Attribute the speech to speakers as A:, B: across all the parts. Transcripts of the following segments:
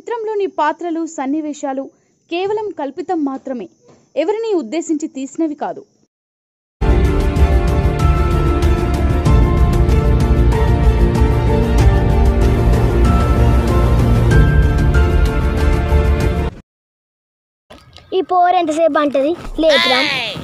A: చిత్రంలోని పాత్రలు సన్నివేశాలు కేవలం కల్పితం మాత్రమే ఎవరిని ఉద్దేశించి తీసినవి కాదు
B: ఈ పోర్ ఎంతసేపు అంటది లేపురా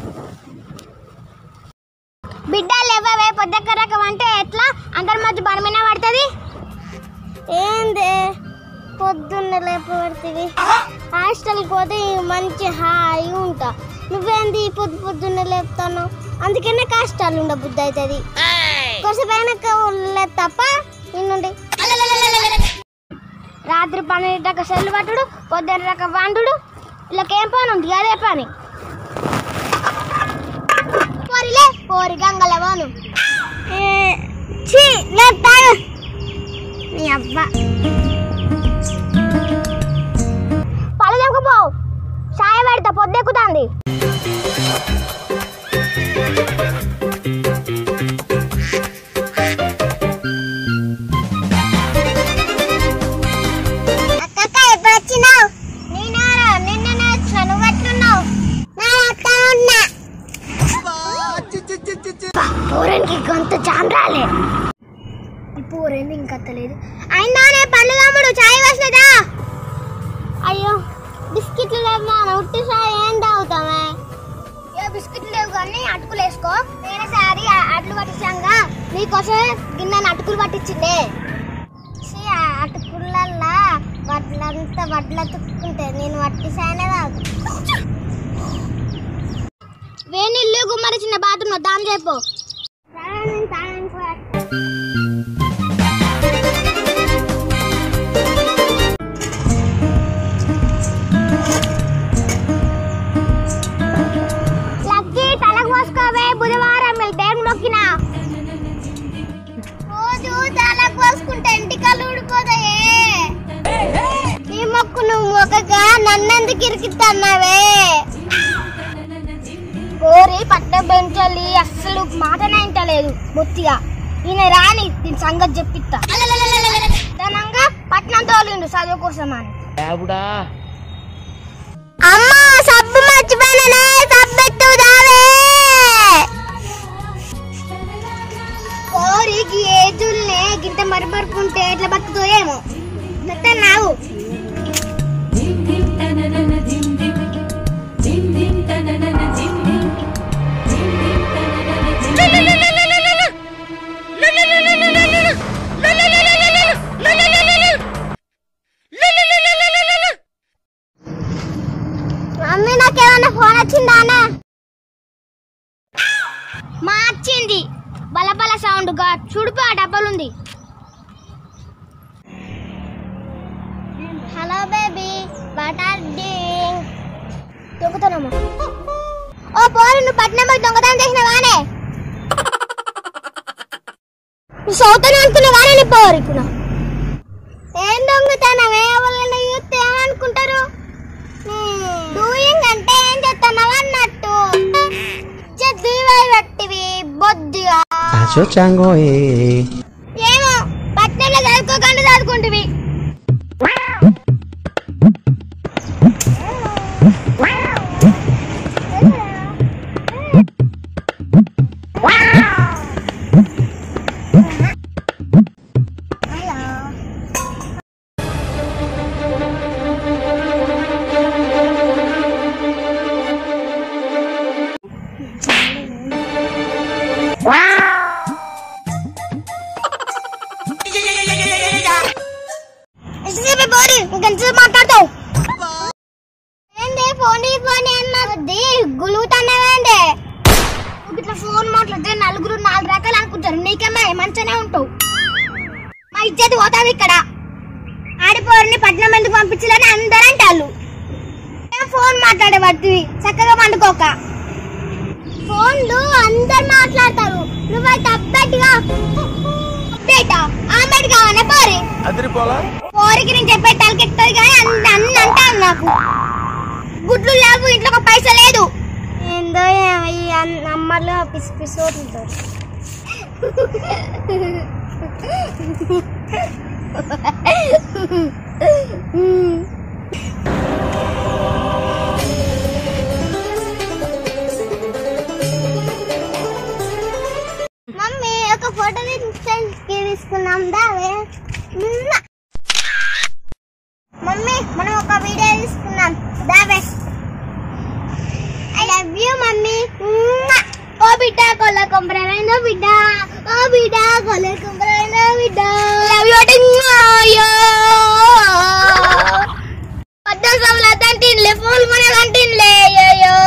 B: బిడ్డ లేవవే పొద్దుక్క రకం అంటే ఎట్లా అందరి మధ్య బలమైన పడుతుంది ఏంది పొద్దున్న లేపబడుతుంది హాస్టల్కి పోతే మంచి హాయి ఉంటా నువ్వేంది పొద్దు పొద్దున్న లేపుతాను అందుకనే కష్టాలు ఉండ బుద్ధి అవుతుంది కొసపైన తప్ప నిన్నుండి రాత్రి పన్నెండు దాకా సెల్లు పట్టుడు పొద్దున్న దాకా వండుడు వీళ్ళకేం పని ఉంది అదే పని పోరిలే పోరి గంగల పోను ఛీ లేపుతాను నీ అబ్బా పళ్ళు చెప్పుకుపోవు చాయ పెడతా పొద్దెక్కుతాంది అక్కక్క ఎప్పుడు వచ్చినావు నేనారా నిన్న వచ్చిన నువ్వు ఎట్లున్నావు నా అక్క ఉన్నా పూరానికి గొంత చాన్ రాలే ఈ పూరేంది ఇంకా తెలియదు అయినానే పళ్ళు తమ్ముడు చాయ్ వస్తుందా అయ్యో బిస్కెట్లు లేవు నాన్న ఉట్టి చాయ్ ఏం తాగుతామే ఏ బిస్కెట్లు లేవు కానీ అటుకులు వేసుకో నేను సారి అట్లు పట్టించాంగా నీకోసం గిన్నె అటుకులు పట్టించిందే ఛీ, ఆ అటుకులల్లా వడ్లంతా వడ్ల తుక్కుంటే నేను వట్టి సాయనే తాగు వేణిల్లు గుమ్మరి చిన్న బాత్రూమ్ దాని చెప్పు లక్కీ తలకు పోసుకోవే బుధవారం దేవుని మొక్కిన రోజు తలకు పోసుకుంటే ఎంటికలు ఊడిపోతాయే నీ మొక్కు నువ్వు మొక్కగా నన్నెందుకు ఇరికిస్తున్నావే కోరి పట్నం పెంచాలి అస్సలు మాటనే వింటలేదు బొత్తిగా ఈయన రాని దీని సంగతి చెప్పిస్తా ధనంగా పట్నం తోలిండు చదువు కోసం అని అమ్మా సబ్బు మర్చిపోయిననే సబ్బెట్టు దావే కోరికి ఏజుల్నే గింత మరమరుకుంటే ఎట్లా బతుకుతో ఏమో నావు మమ్మీ నాకేమన్నా ఫోన్ వచ్చిందానే మార్చింది బలబల సౌండ్ గా చూడిపో ఆ డబ్బలుంది hello baby what are doing దొంగతనము ఓ పోరు నువ్వు పట్నం పోయి దొంగతనం చేసినవానే నువ్వు సౌతని అనుకున్నావానే నీ పోరు ఇప్పుడు ఏం దొంగతనమే వాళ్ళని చూస్తే ఏమనుకుంటారు డూయింగ్ అంటే ఏం చేస్తున్నావు అన్నట్టు చదివై పట్టివి బొద్దిగా
C: Acho chango eh.
B: ఏమో పట్నంలో చదువుకోకుండా చదువుకుంటువి ఎంతసేపు పోరి ఇంకెంతసేపు మాట్లాడతావు ఏంది ఫోన్ ఈ ఫోన్ అన్నది గులుగుతానేవేంది నువ్వు ఇట్లా ఫోన్ మాట్లాడితే నలుగురు నాలుగు రకాలు అనుకుంటారు నీకేమో మంచిగానే ఉంటావు మా ఇచ్చేది పోతాది ఇక్కడ ఆడిపోరిని పట్నం ఎందుకు పంపించాలని అందరూ అంటారు ఏం ఫోన్ మాట్లాడేవాడి చక్కగా పండుకోక ఫోన్లు అందరు మాట్లాడతారు నువ్వైతే అప్డేట్గా అప్డేటా ఆమెడ్ కావాలా పోరి పోరికి నేను చెప్పే తలకెక్కుతుంది కానీ అన్ని అన్ని అంటాను నాకు గుడ్లు లేవు ఇంట్లో ఒక పైస లేదు ఏందో ఏమో ఈ అన్న- అమ్మలు పిసి పిసి ఉంటారు మమ్మీ ఒక ఫోటో తీసుకున్నాం దావే మ్మ్. మమ్మీ మనం ఒక వీడియో తీసుకున్నాం దావే ఐ లవ్ యూ మమ్మీ మ్మ్. ఓ బిడ్డ కొల్ల కొంపరైన బిడ్డ ఓ బిడ్డ కొల్ల కొంపరైన బిడ్డ లవ్ యూ అయ్యో పద్ద సమల తంటిన్లే ఫోన్ మన కంటిన్లే అయ్యో